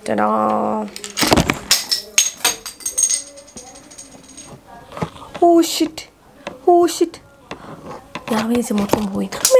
ടടാ ഓ shit oh shit ഞാൻ വിചാരിച്ചു മൊത്തം പോയി അമ്മേ.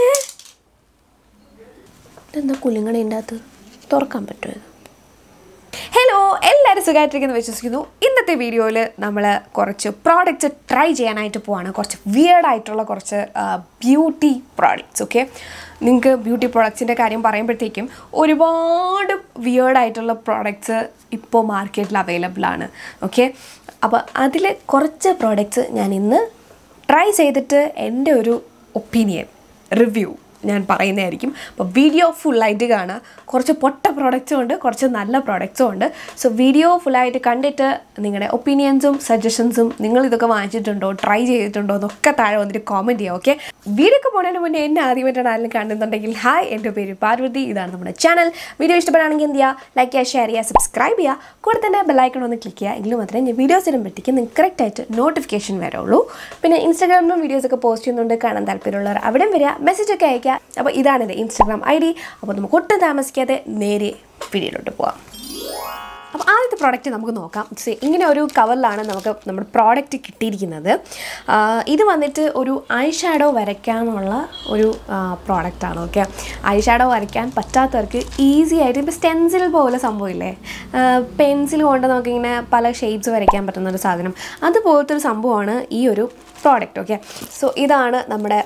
ഇതെന്താ കുലുങ്ങണേൻ്റെ അകത്ത് തുറക്കാൻ പറ്റുമോ ഇത് ഹലോ എല്ലാവരും സുഖമായിട്ടിരിക്കുന്നു വിശ്വസിക്കുന്നു ഇന്നത്തെ വീഡിയോയിൽ നമ്മൾ കുറച്ച് പ്രോഡക്റ്റ്സ് ട്രൈ ചെയ്യാനായിട്ട് പോവാണ് കുറച്ച് വിയേർഡായിട്ടുള്ള കുറച്ച് ബ്യൂട്ടി പ്രോഡക്റ്റ്സ് ഓക്കെ നിങ്ങൾക്ക് ബ്യൂട്ടി പ്രോഡക്ട്സിൻ്റെ കാര്യം പറയുമ്പോഴത്തേക്കും ഒരുപാട് വിയേർഡായിട്ടുള്ള പ്രോഡക്റ്റ്സ് ഇപ്പോൾ മാർക്കറ്റിൽ അവൈലബിൾ ആണ് ഓക്കെ അപ്പോൾ അതിൽ കുറച്ച് പ്രോഡക്റ്റ്സ് ഞാൻ ഇന്ന് ട്രൈ ചെയ്തിട്ട് എൻ്റെ ഒരു ഒപ്പീനിയൻ റിവ്യൂ ഞാൻ പറയുന്നതായിരിക്കും അപ്പോൾ വീഡിയോ ഫുള്ളായിട്ട് കാണുക കുറച്ച് പൊട്ട പ്രോഡക്റ്റ്സും ഉണ്ട് കുറച്ച് നല്ല പ്രോഡക്റ്റ്സും ഉണ്ട് സോ വീഡിയോ ഫുള്ളായിട്ട് കണ്ടിട്ട് നിങ്ങളുടെ ഒപ്പീനിയൻസും സജഷൻസും നിങ്ങൾ ഇതൊക്കെ വാങ്ങിച്ചിട്ടുണ്ടോ ട്രൈ ചെയ്തിട്ടുണ്ടോ എന്നൊക്കെ താഴെ വന്നിട്ട് കോമെൻറ്റ് ചെയ്യുക ഓക്കെ വീഡിയോക്ക് പോകുന്നതിന് മുന്നേ എന്നെ ആദ്യമായിട്ടാണ് ആരെങ്കിലും കാണുന്നുണ്ടെങ്കിൽ ഹായ് എൻ്റെ പേര് പാർവതി ഇതാണ് നമ്മുടെ ചാനൽ വീഡിയോ ഇഷ്ടപ്പെടുകയാണെങ്കിൽ എന്ത് ചെയ്യുക ലൈക്ക് ചെയ്യുക ഷെയർ ചെയ്യുക സബ്സ്ക്രൈബ് ചെയ്യുക കൂടെ തന്നെ ബെല്ലൈക്കൺ ഒന്ന് ക്ലിക്ക് ചെയ്യുക എങ്കിലും മാത്രമേ ഞാൻ വീഡിയോസ് ഇടുമ്പോഴത്തേക്ക് നിങ്ങൾക്ക് കറക്റ്റായിട്ട് നോട്ടിഫിക്കേഷൻ വരുള്ളൂ പിന്നെ ഇൻസ്റ്റാഗ്രാമിലും വീഡിയോസൊക്കെ പോസ്റ്റ് ചെയ്യുന്നുണ്ട് കാണാൻ താല്പര്യമുള്ളവർ അവിടെയും വരിക മെസ്സേജ് ഒക്കെ അയക്കുക അപ്പോൾ ഇതാണിത് ഇൻസ്റ്റാഗ്രാം ഐ ഡി അപ്പോൾ നമുക്ക് ഒട്ടും താമസിക്കാതെ നേരെ വീഡിയോയിലോട്ട് പോവാം അപ്പോൾ ആദ്യത്തെ പ്രോഡക്റ്റ് നമുക്ക് നോക്കാം See, ഇങ്ങനെ ഒരു കവറിലാണ് നമുക്ക് നമ്മുടെ പ്രോഡക്റ്റ് കിട്ടിയിരിക്കുന്നത് ആ, ഇത് വന്നിട്ട് ഒരു ഐ ഷാഡോ വരയ്ക്കാനുള്ള ഒരു പ്രോഡക്റ്റാണ് ഓക്കെ ഐ ഷാഡോ വരയ്ക്കാൻ പറ്റാത്തവർക്ക് ഈസി ആയിട്ട് ഇപ്പോൾ സ്റ്റെൻസിൽ പോലെ സംഭവമില്ലേ പെൻസിൽ കൊണ്ട് നമുക്കിങ്ങനെ പല ഷെയ്ഡ്സ് വരയ്ക്കാൻ പറ്റുന്ന ഒരു സാധനം അതുപോലത്തെ ഒരു സംഭവമാണ് ഈ ഒരു പ്രോഡക്റ്റ് ഓക്കെ സോ ഇതാണ് നമ്മുടെ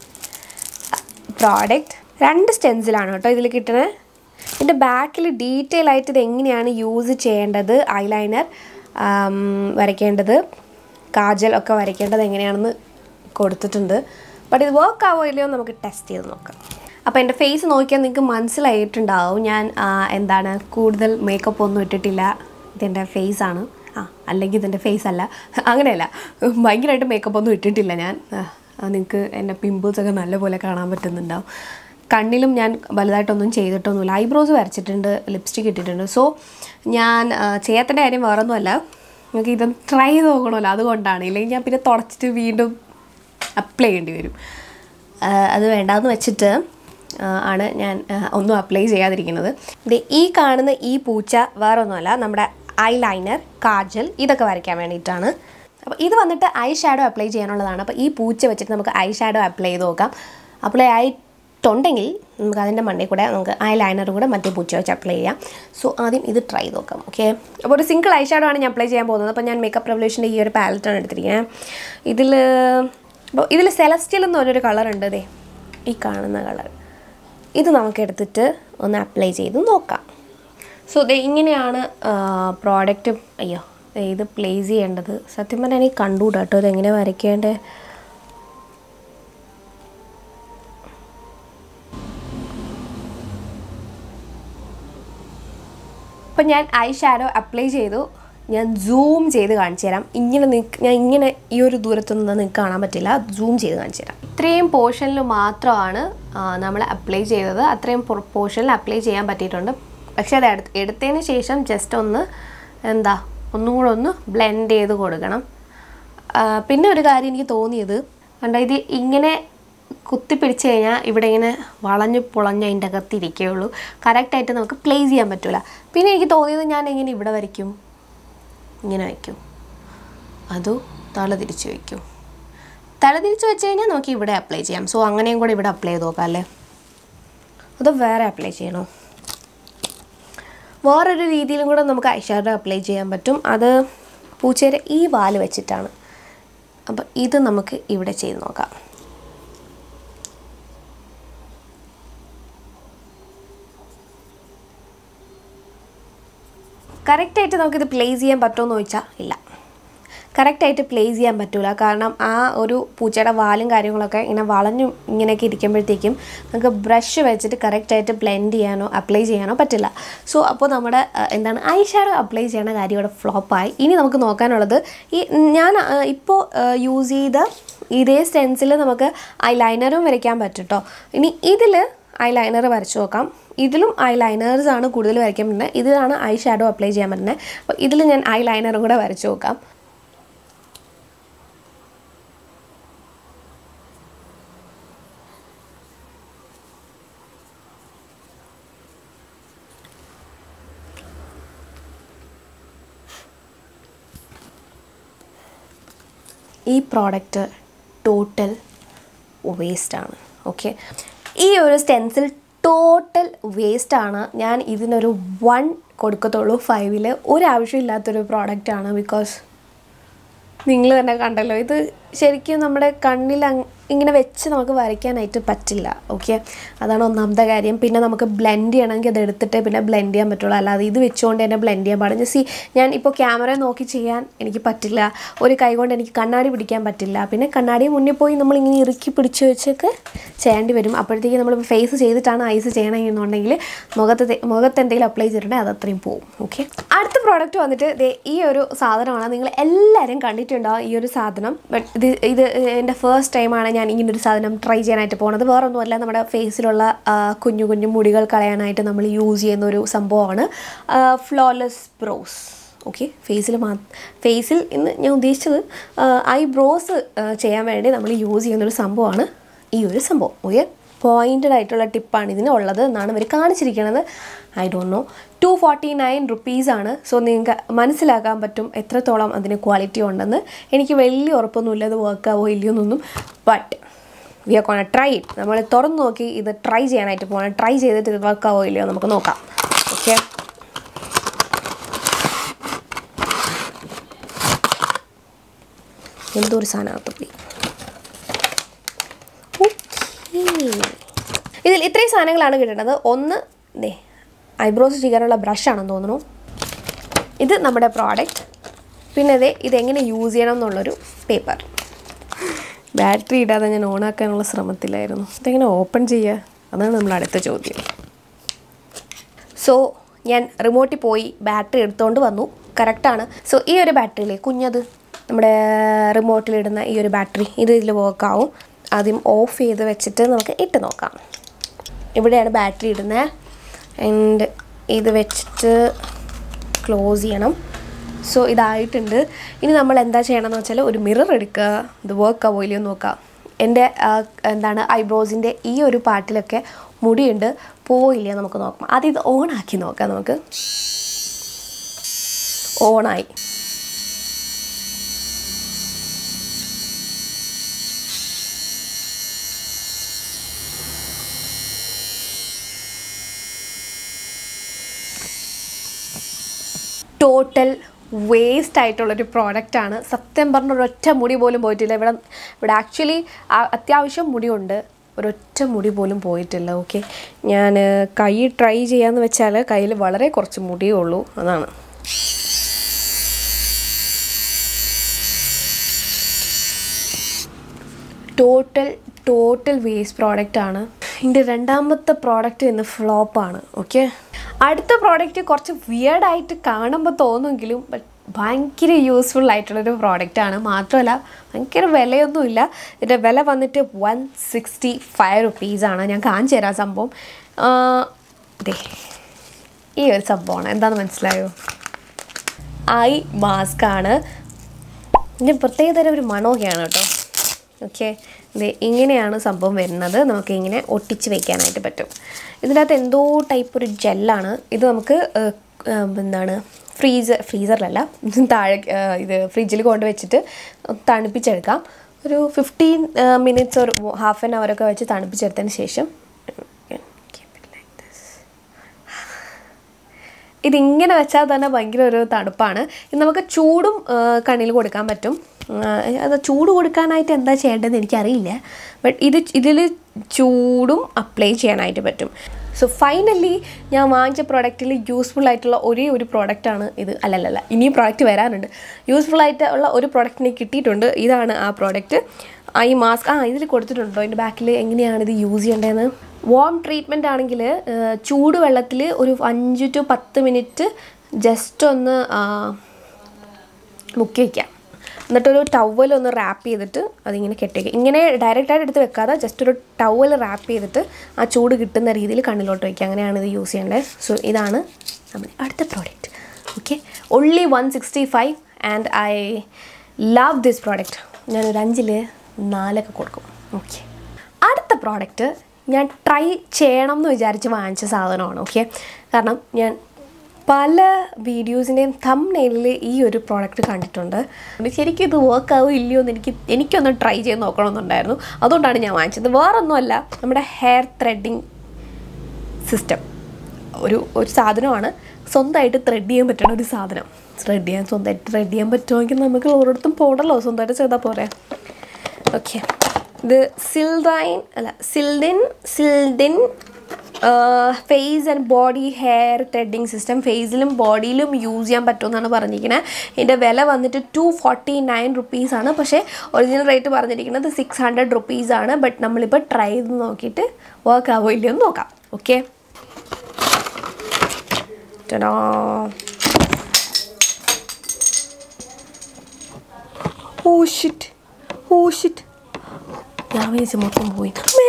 പ്രോഡക്റ്റ് രണ്ട് സ്റ്റെൻസിലാണ് കേട്ടോ ഇതിൽ കിട്ടുന്നത് ഇതിൻ്റെ ബാക്കിൽ ഡീറ്റെയിൽ ആയിട്ട് ഇത് എങ്ങനെയാണ് യൂസ് ചെയ്യേണ്ടത് ഐലൈനർ വരയ്ക്കേണ്ടത് കാജൽ ഒക്കെ വരയ്ക്കേണ്ടത് എങ്ങനെയാണെന്ന് കൊടുത്തിട്ടുണ്ട് ബട്ട് ഇത് വർക്ക് ആവോ ഇല്ലയോ എന്ന് നമുക്ക് ടെസ്റ്റ് ചെയ്ത് നോക്കാം അപ്പോൾ എൻ്റെ ഫേസ് നോക്കിയാൽ നിങ്ങൾക്ക് മനസ്സിലായിട്ടുണ്ടാവും ഞാൻ ആ, എന്താണ് കൂടുതൽ മേക്കപ്പ് ഒന്നും ഇട്ടിട്ടില്ല ഇതെൻ്റെ ഫേസ് ആണ് ആ അല്ലെങ്കിൽ ഇതെൻ്റെ ഫേസ് അല്ല അങ്ങനെയല്ല ഭയങ്കരമായിട്ട് മേക്കപ്പ് ഒന്നും ഇട്ടിട്ടില്ല ഞാൻ നിങ്ങൾക്ക് എൻ്റെ പിമ്പിൾസ് ഒക്കെ നല്ലപോലെ കാണാൻ പറ്റുന്നുണ്ടാവും കണ്ണിലും ഞാൻ വലുതായിട്ടൊന്നും ചെയ്തിട്ടൊന്നുമില്ല ഐബ്രോസ് വരച്ചിട്ടുണ്ട് ലിപ്സ്റ്റിക് ഇട്ടിട്ടുണ്ട് സോ ഞാൻ ആ, ചെയ്യാത്തതിൻ്റെ കാര്യം വേറൊന്നുമല്ല നിങ്ങൾക്ക് ഇതൊന്ന് ട്രൈ ചെയ്ത് നോക്കണമല്ലോ അതുകൊണ്ടാണ് ഇല്ലെങ്കിൽ ഞാൻ പിന്നെ തുടച്ചിട്ട് വീണ്ടും അപ്ലൈ ചെയ്യേണ്ടി വരും ആ, അത് വേണ്ടാന്ന് വെച്ചിട്ട് ആ, ആണ് ഞാൻ ആ, ഒന്നും അപ്ലൈ ചെയ്യാതിരിക്കുന്നത് ഇത് ഈ കാണുന്ന ഈ പൂച്ച വേറൊന്നുമല്ല നമ്മുടെ ഐ ലൈനർ കാജൽ ഇതൊക്കെ വരയ്ക്കാൻ വേണ്ടിയിട്ടാണ് അപ്പോൾ ഇത് വന്നിട്ട് ഐ ഷാഡോ അപ്ലൈ ചെയ്യാനുള്ളതാണ് അപ്പോൾ ഈ പൂച്ച വെച്ചിട്ട് നമുക്ക് ഐ ഷാഡോ അപ്ലൈ ചെയ്ത് നോക്കാം അപ്ലൈ ആയിട്ടുണ്ടെങ്കിൽ നമുക്ക് അതിൻ്റെ മണ്ടയിൽ കൂടെ നമുക്ക് ഐ ലൈനറും കൂടെ മറ്റേ പൂച്ച വെച്ച് അപ്ലൈ ചെയ്യാം സോ ആദ്യം ഇത് ട്രൈ ചെയ്ത് നോക്കാം ഓക്കെ അപ്പോൾ ഒരു സിംഗിൾ ഐ ഷാഡോ ആണ് ഞാൻ അപ്ലൈ ചെയ്യാൻ പോകുന്നത് അപ്പോൾ ഞാൻ മേക്കപ്പ് റെവല്യൂഷൻ്റെ ഈ ഒരു പാലറ്റാണ് എടുത്തിരിക്കുന്നത് ഇതിൽ അപ്പോൾ ഇതിൽ സെലസ്റ്റിയൽ എന്ന് പറഞ്ഞൊരു കളർ ഉണ്ട് ഇതേ ഈ കാണുന്ന കളർ ഇത് നമുക്ക് എടുത്തിട്ട് ഒന്ന് അപ്ലൈ ചെയ്ത് നോക്കാം സോ ദേ ഇങ്ങനെയാണ് പ്രോഡക്റ്റ് അയ്യോ ദേ ഇത് പ്ലേസ് ചെയ്യേണ്ടത് സത്യം പറഞ്ഞാൽ എനിക്ക് കണ്ടുകൂടാ കേട്ടോ ഇതെങ്ങനെ വരയ്ക്കേണ്ടത് അപ്പം ഞാൻ ഐ ഷാഡോ അപ്ലൈ ചെയ്തു ഞാൻ സൂം ചെയ്ത് കാണിച്ചു തരാം ഇങ്ങനെ നിക്ക് ഞാൻ ഇങ്ങനെ ഈ ഒരു ദൂരത്തൊന്നും നിങ്ങൾക്ക് കാണാൻ പറ്റില്ല സൂം ചെയ്ത് കാണിച്ചു തരാം ഇത്രയും പോർഷനിൽ മാത്രമാണ് നമ്മൾ അപ്ലൈ ചെയ്തത് അത്രയും പോർഷനിൽ അപ്ലൈ ചെയ്യാൻ പറ്റിയിട്ടുണ്ട് പക്ഷേ അത് എടുത്ത് എടുത്തതിന് ശേഷം ജസ്റ്റ് ഒന്ന് എന്താ ഒന്നും കൂടെ ഒന്ന് ബ്ലെൻഡ് ചെയ്ത് കൊടുക്കണം ആ, പിന്നെ ഒരു കാര്യം എനിക്ക് തോന്നിയത് കണ്ടോ ഇത് ഇങ്ങനെ കുത്തിപ്പിടിച്ച് കഴിഞ്ഞാൽ ഇവിടെ ഇങ്ങനെ വളഞ്ഞ് പുളഞ്ഞ് അതിൻ്റെ അകത്ത് ഇരിക്കുകയുള്ളൂ കറക്റ്റായിട്ട് നമുക്ക് പ്ലേസ് ചെയ്യാൻ പറ്റില്ല പിന്നെ എനിക്ക് തോന്നിയത് ഞാൻ എങ്ങനെ ഇവിടെ വരയ്ക്കും ഇങ്ങനെ വയ്ക്കും അതോ തല തിരിച്ച് വയ്ക്കും തല തിരിച്ച് വെച്ച് കഴിഞ്ഞാൽ നമുക്ക് ഇവിടെ അപ്ലൈ ചെയ്യാം സോ അങ്ങനെയും കൂടെ ഇവിടെ അപ്ലൈ ചെയ്ത് നോക്കാം അല്ലേ അതോ വേറെ അപ്ലൈ ചെയ്യണോ വേറൊരു രീതിയിലും കൂടെ നമുക്ക് ഐഷാഡോ അപ്ലൈ ചെയ്യാൻ പറ്റും അത് പൂച്ചയുടെ ഈ വാല് വെച്ചിട്ടാണ് അപ്പം ഇത് നമുക്ക് ഇവിടെ ചെയ്ത് നോക്കാം കറക്റ്റായിട്ട് നമുക്കിത് പ്ലേസ് ചെയ്യാൻ പറ്റുമോ എന്ന് ചോദിച്ചാൽ ഇല്ല കറക്റ്റായിട്ട് പ്ലേസ് ചെയ്യാൻ പറ്റില്ല കാരണം ആ ഒരു പൂച്ചയുടെ വാലും കാര്യങ്ങളൊക്കെ ഇങ്ങനെ വളഞ്ഞു ഇങ്ങനെയൊക്കെ ഇരിക്കുമ്പോഴത്തേക്കും നമുക്ക് ബ്രഷ് വെച്ചിട്ട് കറക്റ്റായിട്ട് ബ്ലെൻഡ് ചെയ്യാനോ അപ്ലൈ ചെയ്യാനോ പറ്റില്ല സോ അപ്പോൾ നമ്മുടെ ആ, എന്താണ് ഐ ഷാഡോ അപ്ലൈ ചെയ്യണ കാര്യം ഇവിടെ ഫ്ലോപ്പായി ഇനി നമുക്ക് നോക്കാനുള്ളത് ഈ ഞാൻ ഇപ്പോൾ യൂസ് ചെയ്ത ഇതേ സ്റ്റെൻസിൽ നമുക്ക് ഐ ലൈനറും വരയ്ക്കാൻ പറ്റും കേട്ടോ ഇനി ഇതിൽ ഐ ലൈനർ വരച്ച് നോക്കാം ഇതിലും ഐ ലൈനേഴ്സ് ആണ് കൂടുതൽ വരയ്ക്കാൻ പറ്റുന്നത് ഇതിലാണ് ഐ ഷാഡോ അപ്ലൈ ചെയ്യാൻ പറ്റുന്നത് അപ്പോൾ ഇതിൽ ഞാൻ ഐ ലൈനറും കൂടെ വരച്ച് നോക്കാം ഈ പ്രോഡക്റ്റ് ടോട്ടൽ വേസ്റ്റാണ് ഓക്കെ ഈ ഒരു സ്റ്റെൻസിൽ ടോട്ടൽ വേസ്റ്റാണ് ഞാൻ ഇതിനൊരു വൺ കൊടുക്കത്തുള്ളൂ ഫൈവിൽ ഒരാവശ്യമില്ലാത്തൊരു പ്രോഡക്റ്റാണ് ബിക്കോസ് നിങ്ങൾ തന്നെ കണ്ടല്ലോ ഇത് ശരിക്കും നമ്മുടെ കണ്ണിൽ അങ് ഇങ്ങനെ വെച്ച് നമുക്ക് വരയ്ക്കാനായിട്ട് പറ്റില്ല ഓക്കെ അതാണ് ഒന്നാമത്തെ കാര്യം പിന്നെ നമുക്ക് ബ്ലെൻഡ് ചെയ്യണമെങ്കിൽ അത് എടുത്തിട്ട് പിന്നെ ബ്ലെൻഡ് ചെയ്യാൻ പറ്റുള്ളൂ അല്ലാതെ ഇത് വെച്ചുകൊണ്ട് തന്നെ ബ്ലെൻഡ് ചെയ്യാൻ പാടില്ല സി ഞാൻ ഇപ്പോൾ ക്യാമറ നോക്കി ചെയ്യാൻ എനിക്ക് പറ്റില്ല ഒരു കൈ കൊണ്ട് എനിക്ക് കണ്ണാടി പിടിക്കാൻ പറ്റില്ല പിന്നെ കണ്ണാടി മുന്നിൽ പോയി നമ്മൾ ഇങ്ങനെ ഇറുക്കി പിടിച്ച് വെച്ചൊക്കെ ചെയ്യേണ്ടി വരും അപ്പോഴത്തേക്ക് നമ്മൾ ഫേസ് ചെയ്തിട്ടാണ് ഐസ് ചെയ്യണമെന്നുണ്ടെങ്കിൽ മുഖത്ത് തെ- മുഖത്ത് എന്തെങ്കിലും അപ്ലൈ ചെയ്തിട്ടുണ്ടെങ്കിൽ അത് അത്രയും പോകും ഓക്കെ അടുത്ത പ്രോഡക്റ്റ് വന്നിട്ട് ദേ ഈ ഒരു സാധനമാണ് നിങ്ങൾ എല്ലാവരും കണ്ടിട്ടുണ്ടാവും ഈ ഒരു സാധനം ബട്ട് ഇത് ഇത് എൻ്റെ ഫസ്റ്റ് ടൈമാണ് ഞാൻ ഇങ്ങനെ ഒരു സാധനം ട്രൈ ചെയ്യാനായിട്ട് പോകുന്നത് വേറെ ഒന്നുമല്ല നമ്മുടെ ഫേസിലുള്ള ആ, കുഞ്ഞു കുഞ്ഞു മുടികൾ കളയാനായിട്ട് നമ്മൾ യൂസ് ചെയ്യുന്ന ഒരു സംഭവമാണ് ഫ്ലോലെസ് ബ്രോസ് ഓക്കെ ഫേസിൽ മാ ഫേസിൽ ഇന്ന് ഞാൻ ഉദ്ദേശിച്ചത് ഐബ്രോസ് ചെയ്യാൻ വേണ്ടി നമ്മൾ യൂസ് ചെയ്യുന്നൊരു സംഭവമാണ് ഈ ഒരു സംഭവം ഓക്കെ പോയിൻറ്റഡ് ആയിട്ടുള്ള ടിപ്പാണ് ഇതിന് ഉള്ളത് എന്നാണ് ഇവർ കാണിച്ചിരിക്കുന്നത് I don't know two forty nine റുപ്പീസാണ് സോ നിങ്ങൾക്ക് മനസ്സിലാക്കാൻ പറ്റും എത്രത്തോളം അതിന് ക്വാളിറ്റി ഉണ്ടെന്ന് എനിക്ക് വലിയ ഉറപ്പൊന്നുമില്ല ഇത് വർക്കാവോ ഇല്ലയോ എന്നൊന്നും but we are gonna try it നമ്മൾ തുറന്ന് നോക്കി ഇത് ട്രൈ ചെയ്യാനായിട്ട് പോകണം ട്രൈ ചെയ്തിട്ട് ഇത് വർക്കാവോ ഇല്ലയോ നമുക്ക് നോക്കാം ഓക്കെ എന്തോ ഒരു സാധനത്ത് പോയി ഇതിൽ ഇത്രയും സാധനങ്ങളാണ് കിട്ടുന്നത് ഒന്ന് ദേ ഐബ്രോസ് ചെയ്യാനുള്ള ബ്രഷാണെന്ന് തോന്നുന്നു ഇത് നമ്മുടെ പ്രോഡക്റ്റ് പിന്നെ ഇതേ ഇതെങ്ങനെ യൂസ് ചെയ്യണം എന്നുള്ളൊരു പേപ്പർ ബാറ്ററി ഇടാതെ ഞാൻ ഓണാക്കാനുള്ള ശ്രമത്തിലായിരുന്നു ഇതെങ്ങനെ ഓപ്പൺ ചെയ്യുക അതാണ് നമ്മൾ അടുത്ത ചോദ്യം സോ ഞാൻ റിമോട്ടിൽ പോയി ബാറ്ററി എടുത്തുകൊണ്ട് വന്നു കറക്റ്റാണ് സോ ഈ ഒരു ബാറ്ററിയിലെ കുഞ്ഞത് നമ്മുടെ റിമോട്ടിലിടുന്ന ഈ ഒരു ബാറ്ററി ഇത് ഇതിൽ വർക്കാവും ആദ്യം ഓഫ് ചെയ്ത് വെച്ചിട്ട് നമുക്ക് ഇട്ട് നോക്കാം ഇവിടെയാണ് ബാറ്ററി ഇടുന്നത് ആൻഡ് ഇത് വെച്ചിട്ട് ക്ലോസ് ചെയ്യണം സോ ഇതായിട്ടുണ്ട് ഇനി നമ്മൾ എന്താ ചെയ്യണമെന്ന് വെച്ചാൽ ഒരു മിറർ എടുക്കുക ഇത് വർക്ക് ആവോ ഇല്ലയോ എന്ന് നോക്കാം എൻ്റെ ആ, എന്താണ് ഐബ്രോസിൻ്റെ ഈ ഒരു പാർട്ടിലൊക്കെ മുടിയുണ്ട് പോയില്ല നമുക്ക് നോക്കാം ആദ്യം ഇത് ഓണാക്കി നോക്കാം നമുക്ക് ഓണായി ടോട്ടൽ വേസ്റ്റ് ആയിട്ടുള്ളൊരു പ്രോഡക്റ്റാണ് സത്യം പറഞ്ഞ ഒരൊറ്റ മുടി പോലും പോയിട്ടില്ല ഇവിടെ ഇവിടെ ആക്ച്വലി അത്യാവശ്യം മുടിയുണ്ട് ഒരൊറ്റ മുടി പോലും പോയിട്ടില്ല ഓക്കെ ഞാൻ കൈ ട്രൈ ചെയ്യാന്ന് വെച്ചാൽ കയ്യിൽ വളരെ കുറച്ച് മുടിയേ ഉള്ളൂ അതാണ് ടോട്ടൽ ടോട്ടൽ വേസ്റ്റ് പ്രോഡക്റ്റ് ആണ് ഇതിൻ്റെ രണ്ടാമത്തെ പ്രോഡക്റ്റ് ഇന്ന് ഫ്ലോപ്പാണ് ഓക്കെ അടുത്ത പ്രോഡക്റ്റ് കുറച്ച് വിയർഡായിട്ട് കാണുമ്പോൾ തോന്നുമെങ്കിലും ബട്ട് ഭയങ്കര യൂസ്ഫുൾ ആയിട്ടുള്ളൊരു പ്രോഡക്റ്റാണ് മാത്രമല്ല ഭയങ്കര വിലയൊന്നുമില്ല ഇതിൻ്റെ വില വന്നിട്ട് വൺ സിക്സ്റ്റി ഫൈവ് റുപ്പീസാണ് ഞാൻ കാണിച്ചു തരാം സംഭവം ആ, ദേ ഈ ഒരു സംഭവമാണ് എന്താണെന്ന് മനസ്സിലായോ ഐ മാസ്ക് ആണ് ഇതിന് പ്രത്യേകതരം ഒരു മണമൊക്കെയാണ് കേട്ടോ ഓക്കെ ഇത് ഇങ്ങനെയാണ് സംഭവം വരുന്നത് നമുക്ക് ഇങ്ങനെ ഒട്ടിച്ച് വെക്കാനായിട്ട് പറ്റും ഇതിൻ്റെ അകത്ത് എന്തോ ടൈപ്പ് ഒരു ജെല്ലാണ് ഇത് നമുക്ക് ഏഹ്, ഏഹ്, എന്താണ് ഫ്രീസർ ഫ്രീസറിലല്ല താഴെ ഏഹ്, ഇത് ഫ്രിഡ്ജിൽ കൊണ്ട് വെച്ചിട്ട് തണുപ്പിച്ചെടുക്കാം ഒരു ഫിഫ്റ്റീൻ മിനിറ്റ്സ് ഒരു ഹാഫ് ആൻ അവറൊക്കെ വെച്ച് തണുപ്പിച്ചെടുത്തതിന് ശേഷം keep it like this. ഇതിങ്ങനെ വെച്ചാൽ തന്നെ ഭയങ്കര ഒരു തണുപ്പാണ് ഇത് നമുക്ക് ചൂടും കണ്ണിൽ കൊടുക്കാൻ പറ്റും ആ, അത് ചൂട് കൊടുക്കാനായിട്ട് എന്താ ചെയ്യേണ്ടതെന്ന് എനിക്കറിയില്ല ബട്ട് ഇത് ഇതിൽ ചൂടും അപ്ലൈ ചെയ്യാനായിട്ട് പറ്റും സോ ഫൈനലി ഞാൻ വാങ്ങിച്ച പ്രോഡക്റ്റിൽ യൂസ്ഫുൾ ആയിട്ടുള്ള ഒരേ ഒരു പ്രോഡക്റ്റാണ് ഇത് അല്ലല്ലല്ല ഇനിയും പ്രോഡക്റ്റ് വരാനുണ്ട് യൂസ്ഫുൾ ആയിട്ടുള്ള ഒരു പ്രോഡക്റ്റിനെ കിട്ടിയിട്ടുണ്ട് ഇതാണ് ആ പ്രോഡക്റ്റ് ആ ഈ മാസ്ക് ആ ഇതിൽ കൊടുത്തിട്ടുണ്ടോ അതിൻ്റെ ബാക്കിൽ എങ്ങനെയാണ് ഇത് യൂസ് ചെയ്യേണ്ടതെന്ന് വാം ട്രീറ്റ്മെൻ്റ് ആണെങ്കിൽ ചൂടുവെള്ളത്തിൽ ഒരു അഞ്ച് ടു പത്ത് മിനിറ്റ് ജസ്റ്റ് ഒന്ന് ആ, മുക്കി വയ്ക്കാം എന്നിട്ടൊരു ടവൽ ഒന്ന് റാപ്പ് ചെയ്തിട്ട് അതിങ്ങനെ കെട്ടി വയ്ക്കുക ഇങ്ങനെ ഡയറക്റ്റായിട്ട് എടുത്ത് വെക്കാതെ ജസ്റ്റ് ഒരു ടവൽ റാപ്പ് ചെയ്തിട്ട് ആ ചൂട് കിട്ടുന്ന രീതിയിൽ കണ്ണിലോട്ട് വയ്ക്കുക അങ്ങനെയാണ് ഇത് യൂസ് ചെയ്യേണ്ടത് സോ ഇതാണ് നമ്മുടെ അടുത്ത product okay only one sixty five and I love this product ഞാനൊരു അഞ്ചിൽ നാലൊക്കെ കൊടുക്കും ഓക്കെ അടുത്ത പ്രോഡക്റ്റ് ഞാൻ ട്രൈ ചെയ്യണം എന്ന് വിചാരിച്ച് വാങ്ങിച്ച സാധനമാണ് ഓക്കെ കാരണം ഞാൻ പല വീഡിയോസിൻ്റെയും തമ്മനയിൽ ഈ ഒരു പ്രോഡക്റ്റ് കണ്ടിട്ടുണ്ട് ശരിക്കും ഇത് വർക്ക് ആവോ ഇല്ലയോ എന്ന് എനിക്ക് എനിക്കൊന്ന് ട്രൈ ചെയ്ത് നോക്കണമെന്നുണ്ടായിരുന്നു അതുകൊണ്ടാണ് ഞാൻ വാങ്ങിച്ചത് വേറൊന്നുമല്ല നമ്മുടെ ഹെയർ ത്രെഡിങ് സിസ്റ്റം ഒരു ഒരു സാധനമാണ് സ്വന്തമായിട്ട് ത്രെഡ് ചെയ്യാൻ പറ്റുന്ന ഒരു സാധനം ത്രെഡ് ചെയ്യാൻ സ്വന്തമായിട്ട് ത്രെഡ് ചെയ്യാൻ പറ്റുമെങ്കിൽ നമുക്ക് ഓരോരുത്തും പോകണല്ലോ സ്വന്തമായിട്ട് ചെയ്താൽ പോരെ ഓക്കെ ഇത് സിൽഡൈൻ അല്ല Sildin Sildin face and body hair threading system ഫേസിലും ബോഡിയിലും യൂസ് ചെയ്യാൻ പറ്റുമെന്നാണ് പറഞ്ഞിരിക്കുന്നത് ഇതിൻ്റെ വില വന്നിട്ട് ടു ഫോർട്ടി നയൻ റുപ്പീസാണ് പക്ഷേ ഒറിജിനൽ റേറ്റ് പറഞ്ഞിരിക്കുന്നത് സിക്സ് ഹൺഡ്രഡ് റുപ്പീസാണ് ബട്ട് നമ്മളിപ്പോൾ ട്രൈ ചെയ്ത് നോക്കിയിട്ട് വർക്ക് ആവോ ഇല്ലയോ എന്ന് നോക്കാം okay Ta-da. Oh shit oh shit ഞാൻ വിചാരിച്ചു മൊത്തം പോയി അമ്മേ.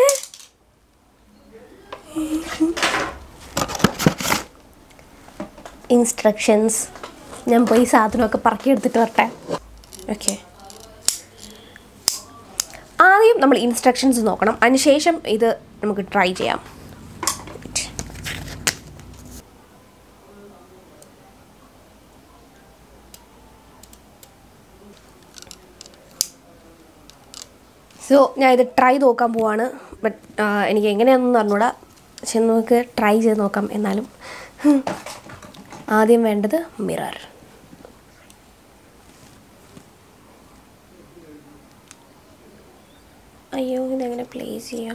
ഇൻസ്ട്രക്ഷൻസ് ഞാൻ പോയി സാധനമൊക്കെ പറക്കി എടുത്തിട്ട് വരട്ടെ ഓക്കെ ആദ്യം നമ്മൾ ഇൻസ്ട്രക്ഷൻസ് നോക്കണം അതിനുശേഷം ഇത് നമുക്ക് ട്രൈ ചെയ്യാം സോ ഞാൻ ഇത് ട്രൈ നോക്കാൻ പോവാണ് ബട്ട് എനിക്ക് എങ്ങനെയാണെന്ന് അറിഞ്ഞൂടാ പക്ഷെ നമുക്ക് ട്രൈ ചെയ്ത് നോക്കാം എന്നാലും ഹും. ആദ്യം വേണ്ടത് മിറർ അയ്യോ ഇതെങ്ങനെ പ്ലേസ് ചെയ്യാം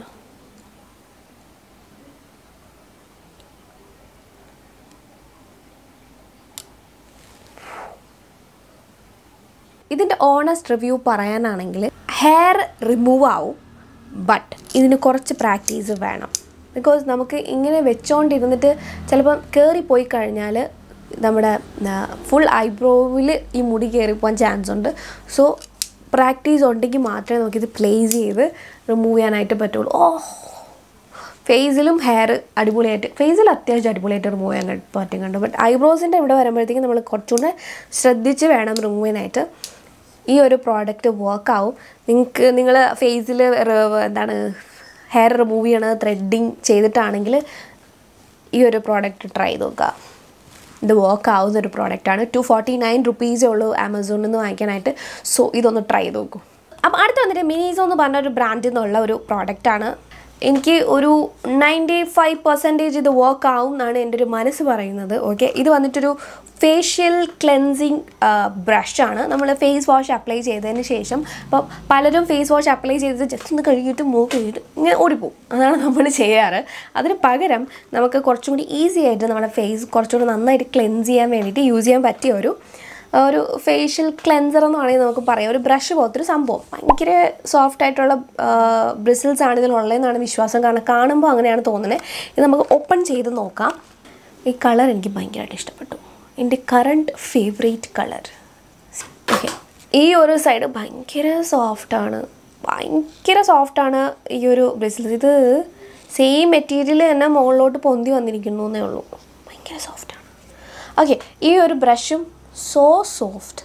ഇതിൻ്റെ ഓണസ്റ്റ് റിവ്യൂ പറയാനാണെങ്കിൽ ഹെയർ റിമൂവ് ആവും ബട്ട് ഇതിന് കുറച്ച് പ്രാക്ടീസ് വേണം ബിക്കോസ് നമുക്ക് ഇങ്ങനെ വെച്ചോണ്ടിരുന്നിട്ട് ചിലപ്പം കയറിപ്പോയി കഴിഞ്ഞാൽ നമ്മുടെ ഫുൾ ഐബ്രോവിൽ ഈ മുടി കയറിപ്പോകാൻ ചാൻസ് ഉണ്ട് സോ പ്രാക്ടീസ് ഉണ്ടെങ്കിൽ മാത്രമേ നമുക്കിത് പ്ലേസ് ചെയ്ത് റിമൂവ് ചെയ്യാനായിട്ട് പറ്റുള്ളൂ ഓ ഫേസിലും ഹെയർ അടിപൊളിയായിട്ട് ഫേസിൽ അത്യാവശ്യം അടിപൊളിയായിട്ട് റിമൂവ് ചെയ്യാൻ പറ്റും കണ്ടു ബട്ട് ഐബ്രോസിൻ്റെ ഇവിടെ വരുമ്പോഴത്തേക്കും നമ്മൾ കുറച്ചുകൂടെ ശ്രദ്ധിച്ച് വേണം റിമൂവ് ചെയ്യാനായിട്ട് ഈ ഒരു പ്രോഡക്റ്റ് വർക്ക് ആവും നിങ്ങൾക്ക് നിങ്ങൾ ഫേസിൽ എന്താണ് ഹെയർ റിമൂവ് ചെയ്യണത് ത്രെഡിങ് ചെയ്തിട്ടാണെങ്കിൽ ഈ ഒരു പ്രോഡക്റ്റ് ട്രൈ ചെയ്ത് നോക്കുക ഇത് വർക്ക് ആവുന്ന ഒരു പ്രോഡക്റ്റാണ് ടു ഫോർട്ടി നയൻ റുപ്പീസേ ഉള്ളൂ ആമസോണിൽ നിന്ന് വാങ്ങിക്കാനായിട്ട് സോ ഇതൊന്ന് ട്രൈ ചെയ്ത് നോക്കൂ അപ്പോൾ അടുത്ത് വന്നിട്ട് മിനീസോ എന്ന് പറഞ്ഞ ഒരു ബ്രാൻഡിൽ നിന്നുള്ള ഒരു പ്രോഡക്റ്റാണ് എനിക്ക് ഒരു നയൻറ്റി ഫൈവ് പെർസെൻറ്റേജ് ഇത് വർക്ക് ആവും എന്നാണ് എൻ്റെ ഒരു മനസ്സ് പറയുന്നത് ഓക്കെ ഇത് വന്നിട്ടൊരു ഫേഷ്യൽ ക്ലെൻസിങ് ബ്രഷാണ് നമ്മൾ ഫേസ് വാഷ് അപ്ലൈ ചെയ്തതിന് ശേഷം അപ്പം പലരും ഫേസ് വാഷ് അപ്ലൈ ചെയ്ത് ജസ്റ്റ് ഒന്ന് കഴുകിയിട്ട് മൂക്ക് കഴുകിയിട്ട് ഇങ്ങനെ ഓടിപ്പോവും അതാണ് നമ്മൾ ചെയ്യാറ് അതിന് പകരം നമുക്ക് കുറച്ചും കൂടി ഈസി ആയിട്ട് നമ്മുടെ ഫേസ് കുറച്ചുകൂടി നന്നായിട്ട് ക്ലെൻസ് ചെയ്യാൻ വേണ്ടിയിട്ട് യൂസ് ചെയ്യാൻ പറ്റിയ ഒരു ഒരു ഫേഷ്യൽ ക്ലെൻസർ എന്ന് വേണമെങ്കിൽ നമുക്ക് പറയാം ഒരു ബ്രഷ് പോലത്തെ ഒരു സംഭവം ഭയങ്കര സോഫ്റ്റ് ആയിട്ടുള്ള ബ്രിസിൽസ് ആണ് ഇതിലുള്ളതെന്നാണ് വിശ്വാസം കാരണം കാണുമ്പോൾ അങ്ങനെയാണ് തോന്നുന്നത് ഇത് നമുക്ക് ഓപ്പൺ ചെയ്ത് നോക്കാം ഈ കളർ എനിക്ക് ഭയങ്കരമായിട്ട് ഇഷ്ടപ്പെട്ടു എൻ്റെ കറണ്ട് ഫേവറേറ്റ് കളർ ഓക്കെ ഈ ഒരു സൈഡ് ഭയങ്കര സോഫ്റ്റാണ് ഭയങ്കര സോഫ്റ്റാണ് ഈ ഒരു ബ്രസിൽസ് ഇത് സെയിം മെറ്റീരിയൽ തന്നെ മുകളിലോട്ട് പൊന്തി വന്നിരിക്കുന്നു എന്നേ ഉള്ളൂ ഭയങ്കര സോഫ്റ്റാണ് ഓക്കെ ഈ ഒരു ബ്രഷും സോ സോഫ്റ്റ്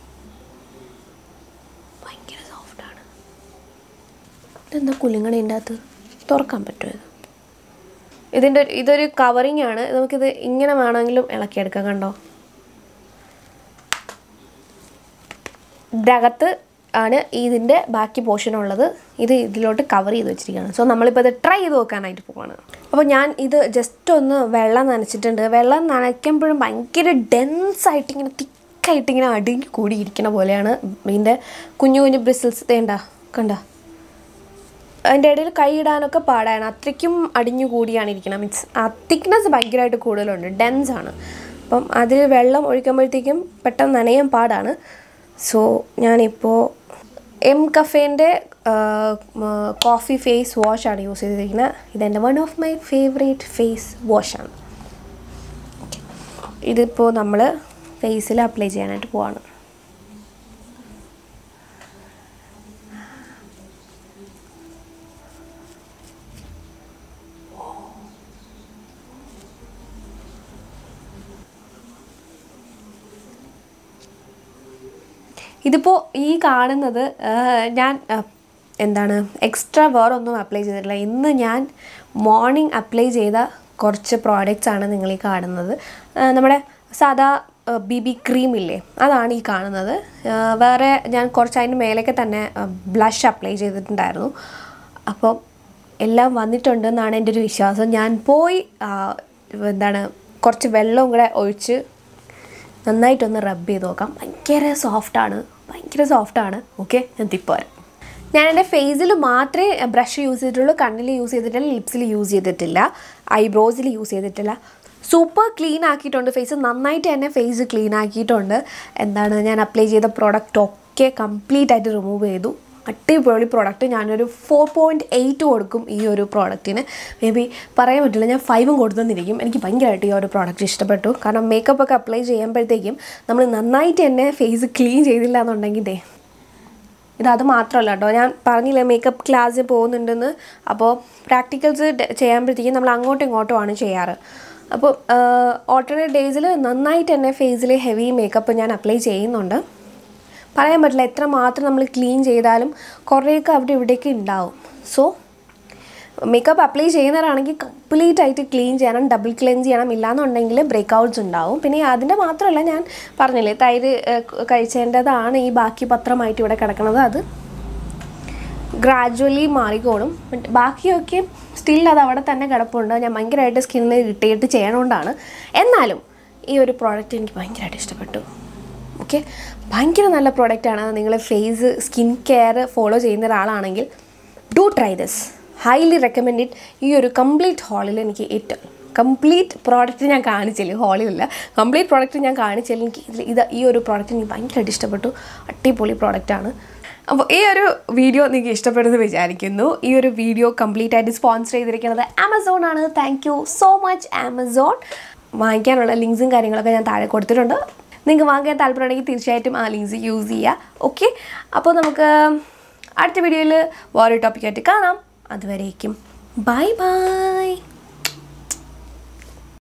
ഭയങ്കര സോഫ്റ്റാണ് ഇതെന്താ കുലുങ്ങണേൻ്റെ അകത്ത് തുറക്കാൻ പറ്റുമോ ഇത് ഇതിൻ്റെ ഇതൊരു കവറിങ് ആണ് നമുക്കിത് ഇങ്ങനെ വേണമെങ്കിലും ഇളക്കിയെടുക്കാം കണ്ടോ ഇതിനകത്ത് ആണ് ഇതിൻ്റെ ബാക്കി പോർഷൻ ഉള്ളത് ഇത് ഇതിലോട്ട് കവർ ചെയ്ത് വെച്ചിരിക്കുകയാണ് സോ നമ്മളിപ്പോൾ ഇത് ട്രൈ ചെയ്ത് നോക്കാനായിട്ട് പോവാണ് അപ്പോൾ ഞാൻ ഇത് ജസ്റ്റ് ഒന്ന് വെള്ളം നനച്ചിട്ടുണ്ട് വെള്ളം നനയ്ക്കുമ്പോഴും ഭയങ്കര ഡെൻസ് ആയിട്ട് ഇങ്ങനെ തിക്കായിട്ട് ഇങ്ങനെ അടുങ്ങി കൂടി ഇരിക്കണ പോലെയാണ് ഇതിൻ്റെ കുഞ്ഞു കുഞ്ഞു ബ്രിസിൽസ് തേണ്ട കണ്ട അതിൻ്റെ ഇടയിൽ കൈ ഇടാനൊക്കെ പാടാണ് അത്രയ്ക്കും അടിഞ്ഞു കൂടിയാണ് ഇരിക്കുന്നത് മീൻസ് ആ തിക്നെസ് ഭയങ്കരമായിട്ട് കൂടുതലുണ്ട് ഡെൻസ് ആണ് അപ്പം അതിൽ വെള്ളം ഒഴിക്കുമ്പോഴത്തേക്കും പെട്ടെന്ന് നനയാൻ പാടാണ് സോ ഞാനിപ്പോൾ എം കഫേൻ്റെ കോഫി ഫേസ് വാഷാണ് യൂസ് ചെയ്തിരിക്കുന്നത് ഇതെൻ്റെ one of my favourite face വാഷാണ് ഇതിപ്പോൾ നമ്മൾ ഫേസിൽ അപ്ലൈ ചെയ്യാനായിട്ട് പോവാണ് ഇതിപ്പോൾ ഈ കാണുന്നത് ആ, ഞാൻ ആ, എന്താണ് എക്സ്ട്രാ വേറെ ഒന്നും അപ്ലൈ ചെയ്തിട്ടില്ല ഇന്ന് ഞാൻ മോർണിംഗ് അപ്ലൈ ചെയ്ത കുറച്ച് പ്രോഡക്റ്റ്സ് ആണ് നിങ്ങൾ ഈ കാണുന്നത് ആ, നമ്മുടെ സാധാ ബി ബി ക്രീം ഇല്ലേ അതാണ് ഈ കാണുന്നത് ആ, വേറെ ഞാൻ കുറച്ച് അതിൻ്റെ മേലേക്ക് തന്നെ ബ്ലഷ് അപ്ലൈ ചെയ്തിട്ടുണ്ടായിരുന്നു അപ്പോൾ എല്ലാം വന്നിട്ടുണ്ടെന്നാണ് എൻ്റെ ഒരു വിശ്വാസം ഞാൻ പോയി ആ, എന്താണ് കുറച്ച് വെള്ളവും കൂടെ ഒഴിച്ച് നന്നായിട്ടൊന്ന് റബ്ബ് ചെയ്ത് നോക്കാം ഭയങ്കര സോഫ്റ്റാണ് ഭയങ്കര സോഫ്റ്റാണ് ഓക്കെ ഞാൻ തിപ്പ് വരാം ഞാൻ എൻ്റെ ഫേസിൽ മാത്രമേ ബ്രഷ് യൂസ് ചെയ്തിട്ടുള്ളൂ കണ്ണിൽ യൂസ് ചെയ്തിട്ടില്ല ലിപ്സിൽ യൂസ് ചെയ്തിട്ടില്ല ഐബ്രോസിൽ യൂസ് ചെയ്തിട്ടില്ല സൂപ്പർ ക്ലീൻ ആക്കിയിട്ടുണ്ട് ഫേസ് നന്നായിട്ട് തന്നെ ഫേസ് ക്ലീൻ ആക്കിയിട്ടുണ്ട് എന്താണ് ഞാൻ അപ്ലൈ ചെയ്ത പ്രോഡക്റ്റ് ഒക്കെ കംപ്ലീറ്റ് ആയിട്ട് റിമൂവ് ചെയ്തു അടിപൊളി പ്രോഡക്റ്റ് ഞാനൊരു ഫോർ പോയിൻറ്റ് എയ്റ്റ് കൊടുക്കും ഈ ഒരു പ്രോഡക്റ്റിന് മേ ബി പറയാൻ പറ്റില്ല ഞാൻ ഫൈവും കൊടുത്തെന്നിരിക്കും എനിക്ക് ഭയങ്കരമായിട്ട് ഈ ഒരു പ്രോഡക്റ്റ് ഇഷ്ടപ്പെട്ടു കാരണം മേക്കപ്പ് ഒക്കെ അപ്ലൈ ചെയ്യുമ്പോഴത്തേക്കും നമ്മൾ നന്നായിട്ട് തന്നെ ഫേസ് ക്ലീൻ ചെയ്തില്ല എന്നുണ്ടെങ്കിൽ ദേ ഇത് അത് മാത്രമല്ല കേട്ടോ ഞാൻ പറഞ്ഞില്ലേ മേക്കപ്പ് ക്ലാസ്സിൽ പോകുന്നുണ്ടെന്ന് അപ്പോൾ പ്രാക്ടിക്കൽസ് ചെയ്യുമ്പോഴത്തേക്കും നമ്മൾ അങ്ങോട്ടും ഇങ്ങോട്ടുമാണ് ചെയ്യാറ് അപ്പോൾ ഓൾട്ടർനേറ്റ് ഡേയ്സിൽ നന്നായിട്ട് തന്നെ ഫേസിൽ ഹെവി മേക്കപ്പ് ഞാൻ അപ്ലൈ ചെയ്യുന്നുണ്ട് പറയാൻ പറ്റില്ല എത്ര മാത്രം നമ്മൾ ക്ലീൻ ചെയ്താലും കുറേയൊക്കെ അവിടെ ഇവിടേക്ക് ഉണ്ടാവും സോ മേക്കപ്പ് അപ്ലൈ ചെയ്യുന്നവരാണെങ്കിൽ കംപ്ലീറ്റ് ആയിട്ട് ക്ലീൻ ചെയ്യണം ഡബിൾ ക്ലെൻസ് ചെയ്യണം ഇല്ലാന്നുണ്ടെങ്കിൽ ബ്രേക്ക് ഔട്ട്സ് ഉണ്ടാവും പിന്നെ അതിൻ്റെ മാത്രമല്ല ഞാൻ പറഞ്ഞില്ലേ തൈര് ഏഹ്, കഴിച്ചതിൻ്റെതാണ് ഈ ബാക്കി പത്രമായിട്ട് ഇവിടെ കിടക്കുന്നത് അത് ഗ്രാജുവലി മാറിക്കോളും ബട്ട് ബാക്കിയൊക്കെ സ്റ്റിൽ അത് അവിടെ തന്നെ കിടപ്പുണ്ട് ഞാൻ ഭയങ്കരമായിട്ട് സ്കിന്നിന് ഇറിറ്റേറ്റ് ചെയ്യണോണ്ടാണ് എന്നാലും ഈ ഒരു പ്രോഡക്റ്റ് എനിക്ക് ഭയങ്കരമായിട്ട് ഇഷ്ടപ്പെട്ടു ഓക്കെ ഭയങ്കര നല്ല പ്രോഡക്റ്റാണ് നിങ്ങൾ ഫേസ് സ്കിൻ കെയർ ഫോളോ ചെയ്യുന്ന ഒരാളാണെങ്കിൽ do try this highly recommend ഈ ഒരു കംപ്ലീറ്റ് ഹാളിൽ എനിക്ക് ഏറ്റവും കംപ്ലീറ്റ് പ്രോഡക്റ്റ് ഞാൻ കാണിച്ചില്ല ഹാളിലല്ല കംപ്ലീറ്റ് പ്രോഡക്റ്റ് ഞാൻ കാണിച്ചില്ല എനിക്ക് ഇതിൽ ഇത് ഈ ഒരു പ്രോഡക്റ്റ് എനിക്ക് ഭയങ്കരമായിട്ട് ഇഷ്ടപ്പെട്ടു അടിപൊളി പ്രോഡക്റ്റാണ് അപ്പോൾ ഈ ഒരു വീഡിയോ നിങ്ങൾക്ക് ഇഷ്ടപ്പെടുന്നു വിചാരിക്കുന്നു ഈ ഒരു വീഡിയോ കംപ്ലീറ്റ് ആയിട്ട് സ്പോൺസർ ചെയ്തിരിക്കുന്നത് ആമസോൺ ആണ് thank you so much Amazon വാങ്ങിക്കാനുള്ള ലിങ്ക്സും കാര്യങ്ങളൊക്കെ ഞാൻ താഴെ കൊടുത്തിട്ടുണ്ട് നിങ്ങൾക്ക് വാങ്ങാൻ താല്പര്യമുണ്ടെങ്കിൽ തീർച്ചയായിട്ടും ആ ലിങ്ക്സ് യൂസ് ചെയ്യുക ഓക്കെ അപ്പോൾ നമുക്ക് അടുത്ത വീഡിയോയിൽ വേറെ ടോപ്പിക്കായിട്ട് കാണാം അതുവരേക്കും ബൈ ബൈ